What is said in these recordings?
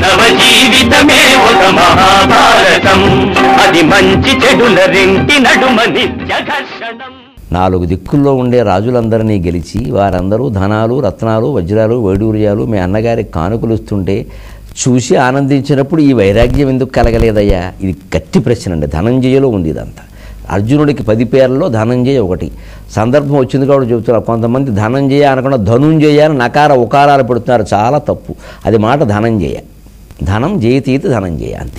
మానవ జీవితమే ఒక మహాభారతం అది మంచి చెడుల రెంటి నడుమ నిత్య ఘర్షణం నాలుగు దిక్కుల్లో ఉండే రాజులందరినీ గెలిచి వారందరూ ధనాలు రత్నాలు వజ్రాలు వైడూర్యాలు మీ అన్నగారికి కానుకలు ఇస్తుంటే చూసి ఆనందించినప్పుడు ఈ వైరాగ్యం ఎందుకు కలగలేదయ్యా ఇది గట్టి ప్రశ్న అండి ధనంజయలో ఉంది ఇదంతా అర్జునుడికి పది పేర్లలో ధనంజయ ఒకటి సందర్భం వచ్చింది కాబట్టి చెబుతున్నారు కొంతమంది ధనంజయ అనకుండా ధనుంజయ అని నకార ఉకారాలు పెడుతున్నారు చాలా తప్పు అది మాట ధనంజయ ధనం జయతీతి ధనంజయ అంతే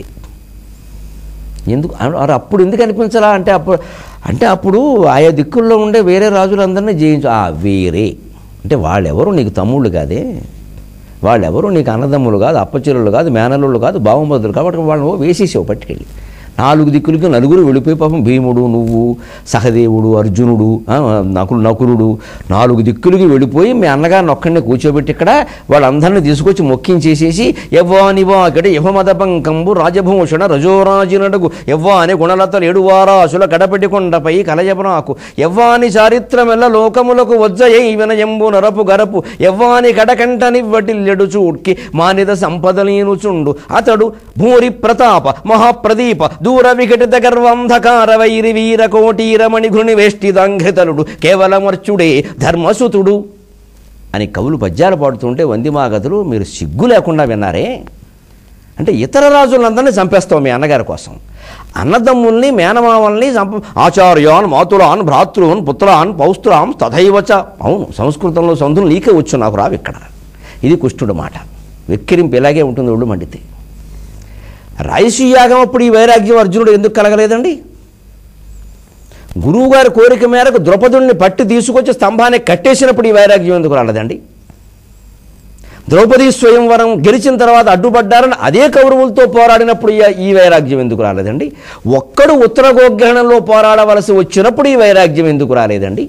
ఎందుకు అ- అరే అప్పుడు ఎందుకు అనిపించలా అంటే అప్పుడు అంటే అప్పుడు ఆయా దిక్కుల్లో ఉండే వేరే రాజులందరినీ జయించు ఆ వేరే అంటే వాళ్ళెవరు నీకు తమ్ముళ్ళు కాదే వాళ్ళెవరు నీకు అన్నదమ్ములు కాదు అప్పచెరులు కాదు మేనల్లుళ్ళు కాదు బావమరుదులు కాబట్టి వాళ్ళని ఓ వేసేసావు పట్టుకెళ్ళి నాలుగు దిక్కులకి నలుగురు వెళ్ళిపోయి పాపం భీముడు నువ్వు సహదేవుడు అర్జునుడు ఆ, నకులు నకులుడు నాలుగు దిక్కులకి వెళ్ళిపోయి మీ అన్నగారిని ఒక్కడిని కూర్చోబెట్టి ఇక్కడ వాళ్ళందరినీ తీసుకొచ్చి మొక్కించేసేసి ఎవ్వానివా అక్కడ యహమదపంకంబు రాజభూషణ రజోరాజినడుగు ఎవ్వాని గుణలతలు ఏడువారాసుల గడపెట్టి కొండపై కలయపనాకు ఎవ్వాని చారిత్రమెల్ల లోకములకు వజ్జయై వినయంబు నరపు గరపు ఎవ్వాని కడకంటని వటిల్లెడు చూడ్కి మానిద సంపదలీనుచుండు అతడు భూరి ప్రతాప మహాప్రదీప దూర వికటిత గర్వంధకార వైరి వీర కోటీరమణి ఘృణి వేష్టిదాంఘ్రితలుడు కేవలమర్చుడే ధర్మసుతుడు అని కవులు పద్యాలు పాడుతుంటే వందిమాగతులు మీరు సిగ్గు లేకుండా విన్నారే అంటే ఇతర రాజులందరినీ చంపేస్తాం మీ అన్నగారి కోసం అన్నదమ్ముల్ని మేనమామల్ని చంప ఆచార్యాన్ మాతులాన్ భ్రాతృన్ పుత్రాన్ పౌస్త్రాం తథైవచ అవును సంస్కృతంలో సంధులు నీకే వచ్చు నాకు రావు ఇక్కడ ఇది కుష్ఠుడు మాట వెక్కిరింపు ఇలాగే ఉంటుంది ఒళ్ళు మండితే రాయసీ యాగం అప్పుడు ఈ వైరాగ్యం అర్జునుడు ఎందుకు కలగలేదండి గురువుగారి కోరిక మేరకు ద్రౌపదుల్ని పట్టి తీసుకొచ్చి స్తంభాన్ని కట్టేసినప్పుడు ఈ వైరాగ్యం ఎందుకు రాలేదండి ద్రౌపది స్వయంవరం గెలిచిన తర్వాత అడ్డుపడ్డారని అదే కౌరవులతో పోరాడినప్పుడు ఈ- ఈ వైరాగ్యం ఎందుకు రాలేదండి ఒక్కడు ఉత్తర గోగ్రహణంలో పోరాడవలసి వచ్చినప్పుడు ఈ వైరాగ్యం ఎందుకు రాలేదండి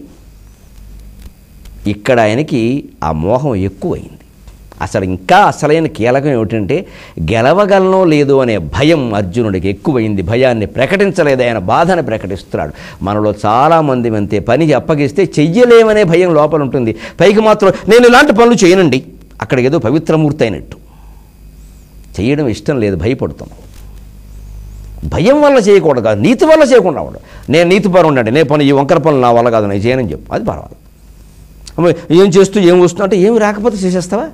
ఇక్కడ ఆయనకి ఆ మోహం ఎక్కువైంది అసలు ఇంకా అసలైన కీలకం ఏమిటంటే గెలవగలనో లేదో అనే భయం అర్జునుడికి ఎక్కువైంది భయాన్ని ప్రకటించలేదు ఆయన బాధని ప్రకటిస్తున్నాడు మనలో చాలామంది అంతే పనికి అప్పగిస్తే చెయ్యలేమనే భయం లోపల ఉంటుంది పైకి మాత్రం నేను ఇలాంటి పనులు చేయనండి అక్కడ ఏదో పవిత్రమూర్తి అయినట్టు చేయడం ఇష్టం లేదు భయపడుతాం భయం వల్ల చేయకూడదు కాదు నీతి వల్ల చేయకుండా ఉండదు నేను నీతి పరు ఉండండి నేను పని ఈ వంకర పనులు నా వల్ల కాదు నేను చేయనని చెప్పు అది పర్వాలేదు అమ్మ, ఏం చేస్తూ ఏం వస్తున్నా అంటే ఏమి రాకపోతే చేసేస్తావా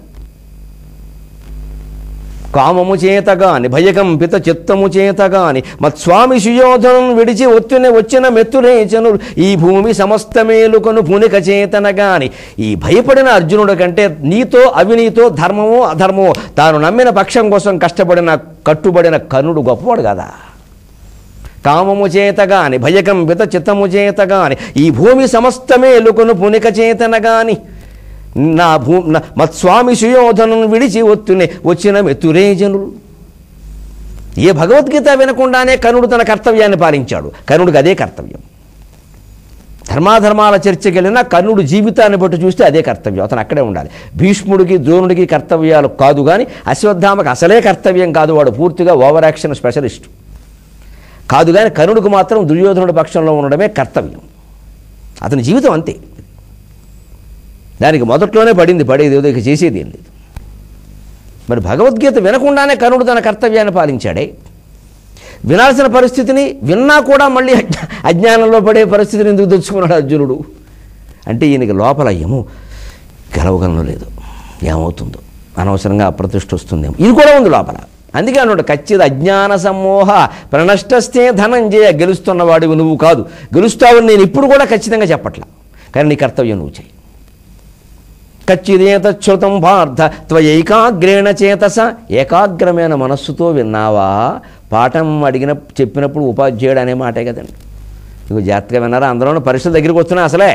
కామము చేతగాని భయకంపిత చిత్తము చేతగాని మత్స్వామి సుయోధనం విడిచి ఒత్తిన వచ్చిన మెత్తురేచనులు ఈ భూమి సమస్త మేలుకొను పునిక చేతన గాని ఈ భయపడిన అర్జునుడు కంటే నీతో అవినీతో ధర్మమో అధర్మమో తాను నమ్మిన పక్షం కోసం కష్టపడిన కట్టుబడిన కర్ణుడు గొప్పవాడు కదా కామము చేతగాని భయకంపిత చిత్తము చేతగాని ఈ భూమి సమస్తమే ఎలుకొను పునిక చేతన గాని నా భూ నా మత్స్వామి సుయోధనను విడిచి ఒత్తునే వచ్చిన మెతురేజనులు ఏ భగవద్గీత వినకుండానే కర్ణుడు తన కర్తవ్యాన్ని పాలించాడు కర్ణుడికి అదే కర్తవ్యం ధర్మాధర్మాల చర్చకి వెళ్ళినా కర్ణుడు జీవితాన్ని బట్టి చూస్తే అదే కర్తవ్యం అతను అక్కడే ఉండాలి భీష్ముడికి ద్రోణుడికి కర్తవ్యాలు కాదు కానీ అశ్వత్థామకు అసలే కర్తవ్యం కాదు వాడు పూర్తిగా ఓవర్ యాక్షన్ స్పెషలిస్ట్ కాదు కానీ కర్ణుడికి మాత్రం దుర్యోధనుడి పక్షంలో ఉండడమే కర్తవ్యం అతని జీవితం అంతే దానికి మొదట్లోనే పడింది పడేది ఏదో ఇక చేసేది ఏం లేదు మరి భగవద్గీత వినకుండానే కర్ణుడు తన కర్తవ్యాన్ని పాలించాడే వినాల్సిన పరిస్థితిని విన్నా కూడా మళ్ళీ అజ్ఞా- అజ్ఞానంలో పడే పరిస్థితిని ఎందుకు తెచ్చుకున్నాడు అర్జునుడు అంటే ఈయనకి లోపల ఏమో గెలవగలను లేదు ఏమవుతుందో అనవసరంగా అప్రతిష్ట వస్తుందేమో ఇది కూడా ఉంది లోపల అందుకే అన్నాడు ఖచ్చిత అజ్ఞాన సమ్మోహ ప్రణష్టస్తే ధనంజయ గెలుస్తున్నవాడివి నువ్వు కాదు గెలుస్తావని నేను ఇప్పుడు కూడా ఖచ్చితంగా చెప్పట్లా కానీ నీ కర్తవ్యం నువ్వు చేయి కచ్చిదేతచ్యుతం పార్థ త్వయైకాగ్రేణ చేతస ఏకాగ్రమైన మనస్సుతో విన్నావా పాఠం అడిగిన చెప్పినప్పుడు ఉపాధ్యాయుడు అనే మాటే కదండి ఇక జాగ్రత్తగా విన్నారా అందరూ పరీక్షల దగ్గరికి వస్తున్నా అసలే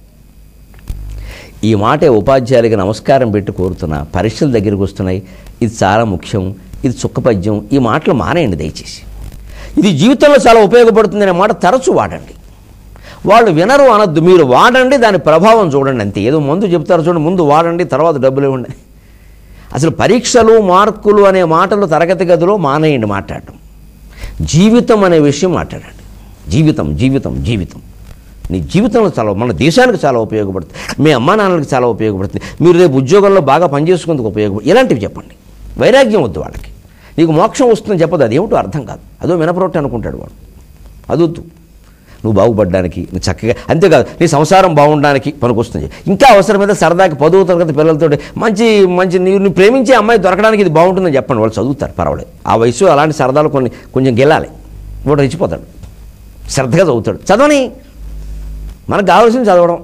ఈ మాటే ఉపాధ్యాయులకి నమస్కారం పెట్టి కోరుతున్నా పరీక్షల దగ్గరికి వస్తున్నాయి ఇది చాలా ముఖ్యం ఇది చుక్కపద్యం ఈ మాటలు మానేయండి దయచేసి ఇది జీవితంలో చాలా ఉపయోగపడుతుంది అనే మాట తరచూ వాడండి వాళ్ళు వినరు అనొద్దు మీరు వాడండి దాని ప్రభావం చూడండి అంతే ఏదో ముందు చెప్తారు చూడండి ముందు వాడండి తర్వాత డబ్బులు ఇవ్వండి అసలు పరీక్షలు మార్కులు అనే మాటలు తరగతి గదిలో మానేయండి మాట్లాడటం జీవితం అనే విషయం మాట్లాడండి జీవితం జీవితం జీవితం నీ జీవితంలో చాలా మన దేశానికి చాలా ఉపయోగపడుతుంది మీ అమ్మా నాన్నలకు చాలా ఉపయోగపడుతుంది మీరు రేపు ఉద్యోగంలో బాగా పనిచేసుకుందుకు ఉపయోగపడు ఇలాంటివి చెప్పండి వైరాగ్యం వద్దు వాళ్ళకి నీకు మోక్షం వస్తుందని చెప్పదు అదేమిటో అర్థం కాదు అదో మినపరొట్టి అనుకుంటాడు వాడు అదొద్దు నువ్వు బాగుపడడానికి నువ్వు చక్కగా అంతేకాదు నీ సంసారం బాగుండడానికి పనికొస్తుంది ఇంకా అవసరమైతే సరదాకి పదవ తరగతి పిల్లలతో మంచి మంచి నీవు నువ్వు ప్రేమించే అమ్మాయి దొరకడానికి ఇది బాగుంటుందని చెప్పండి వాళ్ళు చదువుతారు పర్వాలేదు ఆ వయసు అలాంటి సరదాలు కొన్ని కొంచెం గెలాలి వాడు రెచ్చిపోతాడు శ్రద్ధగా చదువుతాడు చదవని మనకు కావాల్సింది చదవడం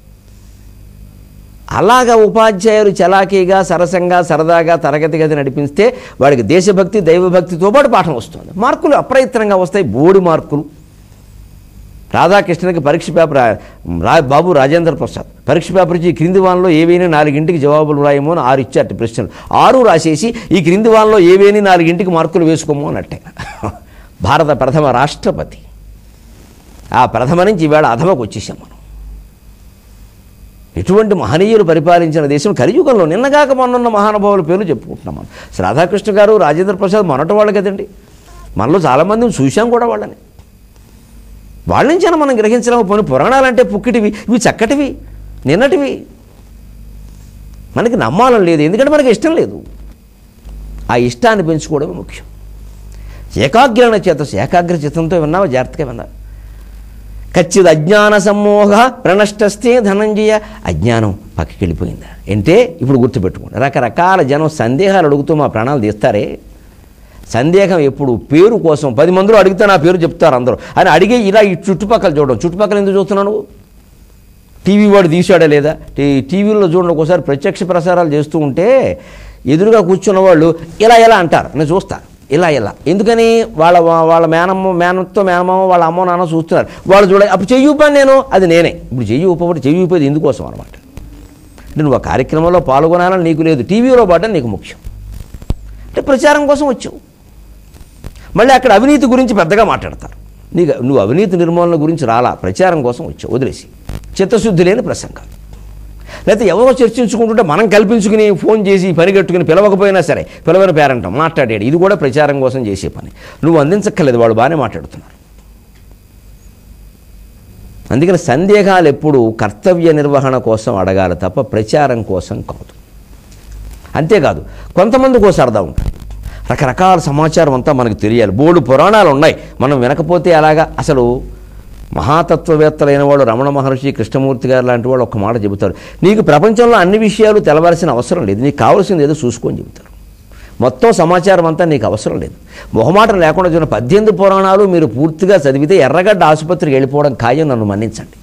అలాగా ఉపాధ్యాయులు చలాకీగా సరసంగా సరదాగా తరగతి గది నడిపిస్తే వాడికి దేశభక్తి దైవభక్తితో పాటు పాఠం వస్తుంది మార్కులు అప్రయత్నంగా వస్తాయి బోడి మార్కులు రాధాకృష్ణకి పరీక్ష పేపర్ రా బాబు రాజేంద్ర ప్రసాద్ పరీక్ష పేపర్ ఇచ్చి ఈ క్రింది వారంలో ఏవైనా నాలుగింటికి జవాబులు రాయమో అని ఆరు ఇచ్చారట ప్రశ్నలు ఆరు రాసేసి ఈ క్రింది వారంలో ఏవైనా నాలుగింటికి మార్కులు వేసుకోమో అన్నట్టే భారత ప్రథమ రాష్ట్రపతి ఆ ప్రథమ నుంచి ఈవేళ అధమకు వచ్చేసాం మనం ఎటువంటి మహనీయులు పరిపాలించిన దేశం కలియుగంలో నిన్నగాక మొన్న మహానుభావుల పేర్లు చెప్పుకుంటున్నాం మనం శ్రీ రాధాకృష్ణ గారు రాజేంద్ర ప్రసాద్ మొన్నటి వాళ్ళు కదండి మనలో చాలామందిని చూశాం కూడా వాళ్ళని వాళ్ళ నుంచైనా మనం గ్రహించడం పోనీ పురాణాలంటే పుక్కిటివి ఇవి చక్కటివి నిన్నటివి మనకి నమ్మాలని లేదు ఎందుకంటే మనకి ఇష్టం లేదు ఆ ఇష్టాన్ని పెంచుకోవడమే ముఖ్యం ఏకాగ్రణ చేత ఏకాగ్ర చిత్తంతో విన్నావా జాగ్రత్తగా విన్నా ఖచ్చిత అజ్ఞాన సమ్మోహ ప్రణష్టస్తే ధనంజయ అజ్ఞానం పక్కకి వెళ్ళిపోయిందా అంటే ఇప్పుడు గుర్తుపెట్టుకోండి రకరకాల జనం సందేహాలు అడుగుతూ మా ప్రాణాలు తీస్తారే సందేహం ఎప్పుడు పేరు కోసం పది మందిలో అడిగితే నా పేరు చెప్తారు అందరూ అని అడిగే ఇలా ఈ చుట్టుపక్కల చూడడం చుట్టుపక్కల ఎందుకు చూస్తున్నాను టీవీ వాడు తీసాడా లేదా టీ- టీవీలో చూడండి ఒకసారి ప్రత్యక్ష ప్రసారాలు చేస్తూ ఉంటే ఎదురుగా కూర్చున్న వాళ్ళు ఇలా ఇలా అంటారు నేను చూస్తా ఇలా ఇలా ఎందుకని వాళ్ళ వాళ్ళ మేనమ్మ మేనతో మేనమామ వాళ్ళ అమ్మ నాన్న చూస్తున్నారు వాళ్ళు చూడ అప్పుడు చెయ్యి ఊపాను నేను అది నేనే ఇప్పుడు చెయ్యి ఊపబడి చెయ్యి ఊపేది ఎందుకోసం అనమాట అంటే నువ్వు ఆ కార్యక్రమంలో పాల్గొనాలని నీకు లేదు టీవీలో పడ్డం నీకు ముఖ్యం అంటే ప్రచారం కోసం వచ్చావు మళ్ళీ అక్కడ అవినీతి గురించి పెద్దగా మాట్లాడతారు నీకు నువ్వు అవినీతి నిర్మూలన గురించి రాలా ప్రచారం కోసం వచ్చావు వదిలేసి చిత్తశుద్ధి లేని ప్రసంగాలు లేకపోతే ఎవరో చర్చించుకుంటుంటే మనం కల్పించుకుని ఫోన్ చేసి పని కట్టుకుని పిలవకపోయినా సరే పిలవని పేరంటాం మాట్లాడాడు ఇది కూడా ప్రచారం కోసం చేసే పని నువ్వు అందించక్కర్లేదు వాళ్ళు బాగానే మాట్లాడుతున్నారు అందుకని సందేహాలు ఎప్పుడు కర్తవ్య నిర్వహణ కోసం అడగాలి తప్ప ప్రచారం కోసం కాదు అంతేకాదు కొంతమందికి ఓ సరదా ఉంటుంది రకరకాల సమాచారం అంతా మనకు తెలియాలి బోడు పురాణాలు ఉన్నాయి మనం వినకపోతే అలాగా అసలు మహాతత్వవేత్తలైన వాళ్ళు రమణ మహర్షి కృష్ణమూర్తి గారు లాంటి వాళ్ళు ఒక మాట చెబుతారు నీకు ప్రపంచంలో అన్ని విషయాలు తెలవాల్సిన అవసరం లేదు నీకు కావాల్సింది ఏదో చూసుకొని చెబుతారు మొత్తం సమాచారం అంతా నీకు అవసరం లేదు మొహమాటం లేకుండా చూసిన పద్దెనిమిది పురాణాలు మీరు పూర్తిగా చదివితే ఎర్రగడ్డ ఆసుపత్రికి వెళ్ళిపోవడం ఖాయం నన్ను మన్నించండి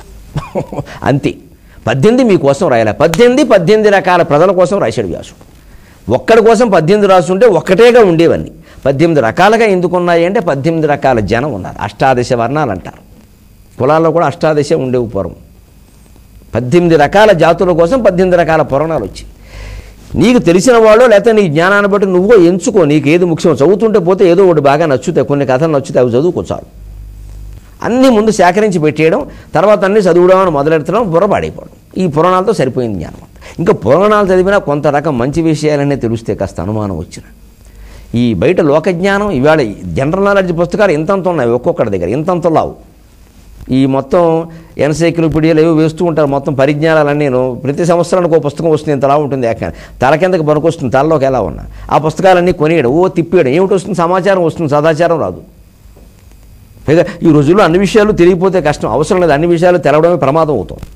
అంతే పద్దెనిమిది మీకోసం రాయాలి పద్దెనిమిది పద్దెనిమిది రకాల ప్రజల కోసం రాశాడు వ్యాసుడు ఒక్కడి కోసం పద్దెనిమిది రాస్తుంటే ఒక్కటేగా ఉండేవన్నీ పద్దెనిమిది రకాలుగా ఎందుకు ఉన్నాయి అంటే పద్దెనిమిది రకాల జనం ఉన్నారు అష్టాదశ వర్ణాలు అంటారు కులాల్లో కూడా అష్టాదశ ఉండేవి పూర్వం పద్దెనిమిది రకాల జాతుల కోసం పద్దెనిమిది రకాల పురాణాలు వచ్చాయి నీకు తెలిసిన వాళ్ళు లేకపోతే నీ జ్ఞానాన్ని బట్టి నువ్వు ఎంచుకో నీకు ఏది ముఖ్యం చదువుతుంటే పోతే ఏదో ఒకటి బాగా నచ్చుతాయి కొన్ని కథలు నచ్చుతాయి అవి చదువుకో చాలు అన్నీ ముందు సేకరించి పెట్టేయడం తర్వాత అన్నీ చదువుడం అని మొదలెడతడం బుర్రపాడైపోవడం ఈ పురాణాలతో సరిపోయింది జ్ఞానం అంతా. ఇంకా పురాణాలు చదివినా కొంత రకం మంచి విషయాలనే తెలిస్తే కాస్త అనుమానం వచ్చిన ఈ బయట లోకజ్ఞానం ఇవాళ జనరల్ నాలెడ్జ్ పుస్తకాలు ఇంతంత ఉన్నాయి ఒక్కొక్కటి దగ్గర ఇంతంత లావు ఈ మొత్తం ఎన్సైక్లోపీడియాలు ఏవో వేస్తూ ఉంటారు మొత్తం పరిజ్ఞానాలన్నీ నేను ప్రతి సంవత్సరానికి ఒక పుస్తకం వస్తుంది ఇంతలా ఉంటుంది ఏక తల కిందకి పనికొస్తుంది తలలోకి ఎలా ఉన్నా ఆ పుస్తకాలన్నీ కొనియడం ఓ తిప్పేయడం ఏమిటి వస్తుంది సమాచారం వస్తుంది సదాచారం రాదు పైగా ఈ రోజుల్లో అన్ని విషయాలు తెలియకపోతే కష్టం అవసరం లేదు అన్ని విషయాలు తెలవడమే ప్రమాదం అవుతుంది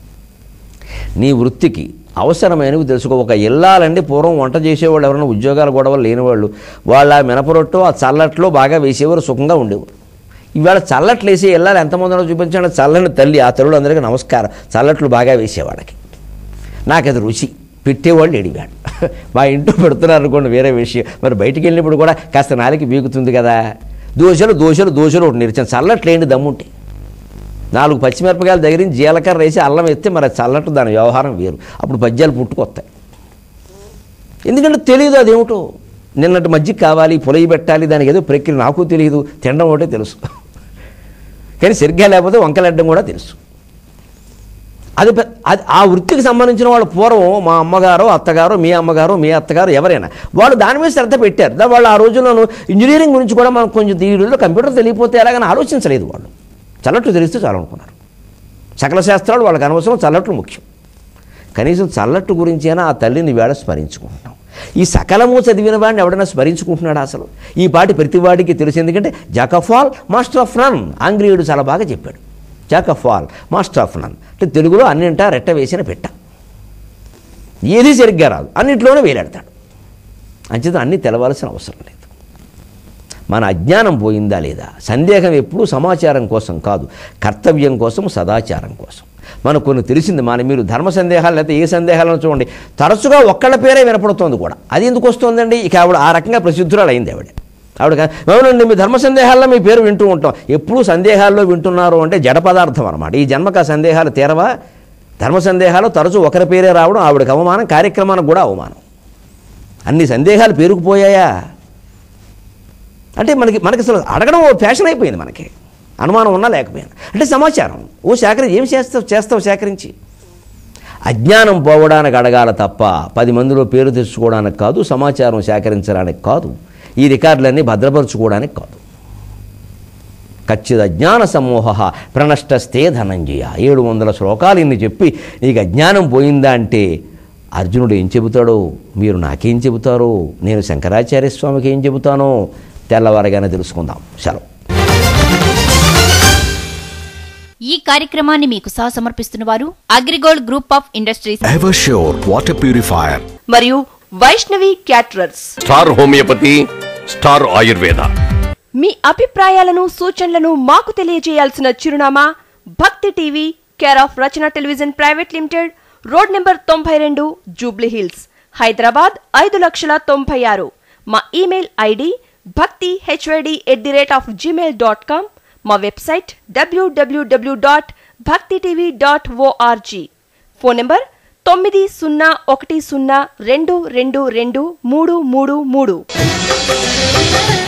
నీ వృత్తికి అవసరమైనవి తెలుసుకో ఒక ఇల్లాలండి పూర్వం వంట చేసేవాళ్ళు ఎవరైనా ఉద్యోగాలు గొడవలు లేనివాళ్ళు వాళ్ళ మినపరొట్టు ఆ చల్లట్లో బాగా వేసేవారు సుఖంగా ఉండేవారు ఇవాళ చల్లట్లు వేసే ఇల్లాలు ఎంతమందినో చూపించాడు చల్లని తల్లి ఆ తల్లుడు అందరికీ నమస్కారం చల్లట్లు బాగా వేసేవాళ్ళకి నాకు అది రుచి పెట్టేవాళ్ళు ఎడిగాడు మా ఇంట్లో పెడుతున్నారు అనుకోండి వేరే విషయం మరి బయటికి వెళ్ళినప్పుడు కూడా కాస్త నాలికి బీగుతుంది కదా దోశలు దోశలు దోశలు ఒకటి నిరిచాను చల్లట్లేండి దమ్ముంటే నాలుగు పచ్చిమిరపకాయలు దగ్గర నుంచి జీలకర్ర వేసి అల్లం ఎత్తే మరి అది చల్లట్టు దాని వ్యవహారం వేరు అప్పుడు పద్యాలు పుట్టుకొస్తాయి ఎందుకంటే తెలియదు అదేమిటో నిన్నటి మధ్య కావాలి పొలయి పెట్టాలి దానికి ఏదో ప్రక్రియ నాకు తెలియదు తినడం ఒకటే తెలుసు కానీ సరిగ్గా లేకపోతే వంకలడ్డం కూడా తెలుసు అది పె- అది ఆ వృత్తికి సంబంధించిన వాళ్ళు పూర్వం మా అమ్మగారు అత్తగారు మీ అమ్మగారు మీ అత్తగారు ఎవరైనా వాళ్ళు దాని మీద శ్రద్ధ పెట్టారు దా- వాళ్ళు ఆ రోజుల్లోనూ ఇంజనీరింగ్ గురించి కూడా మనకు కొంచెం ఈ రోజుల్లో కంప్యూటర్ తెలియకపోతే ఎలాగని ఆలోచించలేదు వాళ్ళు చల్లట్లు తెలిస్తే చాలనుకున్నారు సకల శాస్త్రాలు వాళ్ళకి అనవసరం చల్లట్లు ముఖ్యం కనీసం చల్లట్టు గురించి అయినా ఆ తల్లిని వేళ స్మరించుకుంటున్నాం ఈ సకలము చదివిన వాడిని ఎవడైనా స్మరించుకుంటున్నాడు అసలు ఈ పాటి ప్రతివాడికి తెలుసు ఎందుకంటే jack of all master of none ఆంగ్లేయుడు చాలా బాగా చెప్పాడు jack of all master of none అంటే తెలుగులో అన్నింటా రెట్ట వేసిన పెట్ట ఏది సరిగ్గా రాదు అన్నింటిలోనే వేలాడతాడు అంచేత అన్నీ తెలవాల్సిన అవసరం లేదు మన అజ్ఞానం పోయిందా లేదా సందేహం ఎప్పుడూ సమాచారం కోసం కాదు కర్తవ్యం కోసం సదాచారం కోసం మనకు కొన్ని తెలిసింది మన మీరు ధర్మ సందేహాలు లేకపోతే ఏ సందేహాలను చూడండి తరచుగా ఒక్కళ్ళ పేరే వినపడుతోంది కూడా అది ఎందుకు వస్తుందండి ఇక ఆవిడ ఆ రకంగా ప్రసిద్ధురాలు అయింది ఆవిడ ఆవిడ కా- అవునండి మీ ధర్మ సందేహాల్లో మీ పేరు వింటూ ఉంటాం ఎప్పుడూ సందేహాల్లో వింటున్నారు అంటే జడ పదార్థం అనమాట ఈ జన్మకు ఆ సందేహాలు తీరవా ధర్మ సందేహాలు తరచూ ఒకరి పేరే రావడం ఆవిడకి అవమానం కార్యక్రమానికి కూడా అవమానం అన్ని సందేహాలు పేరుకుపోయాయా అంటే మనకి మనకి అసలు అడగడం ఓ ఫ్యాషన్ అయిపోయింది మనకి అనుమానం ఉన్నా లేకపోయినా అంటే సమాచారం ఓ సేకరి ఏం చేస్తావు చేస్తావు సేకరించి అజ్ఞానం పోవడానికి అడగాల తప్ప పది మందిలో పేరు తెచ్చుకోవడానికి కాదు సమాచారం సేకరించడానికి కాదు ఈ రికార్డులన్నీ భద్రపరచుకోవడానికి కాదు ఖచ్చిత అజ్ఞాన సమూహ ప్రణష్టస్తే ధనంజయ ఏడు వందల శ్లోకాలు ఇన్ని చెప్పి నీకు అజ్ఞానం పోయిందా అంటే అర్జునుడు ఏం చెబుతాడో మీరు నాకేం చెబుతారో నేను శంకరాచార్య స్వామికి ఏం చెబుతానో తెల్లవారగానే తెలుసుకుందాం సెలవు ఈ కార్యక్రమాన్ని మీకు సహ సమర్పిస్తున్న వారు Agrigold group of industries Eversure water purifier. మరియు Vaishnavi caterers star homeopathy star Ayurveda మీ అభిప్రాయాలను సూచనలను మాకు తెలియజేయాల్సిన చిరునామా Bhakti TV care of Rachana television private limited road number తొంభై రెండు జూబ్లీ హిల్స్ హైదరాబాద్ ఐదు లక్షల తొంభై ఆరు మా email ID Bhakti HYD at the rate of Gmail dot com మా website WWW dot Bhakti TV dot ORG phone number తొమ్మిది సున్నా ఒకటి సున్నా రెండు రెండు రెండు మూడు మూడు మూడు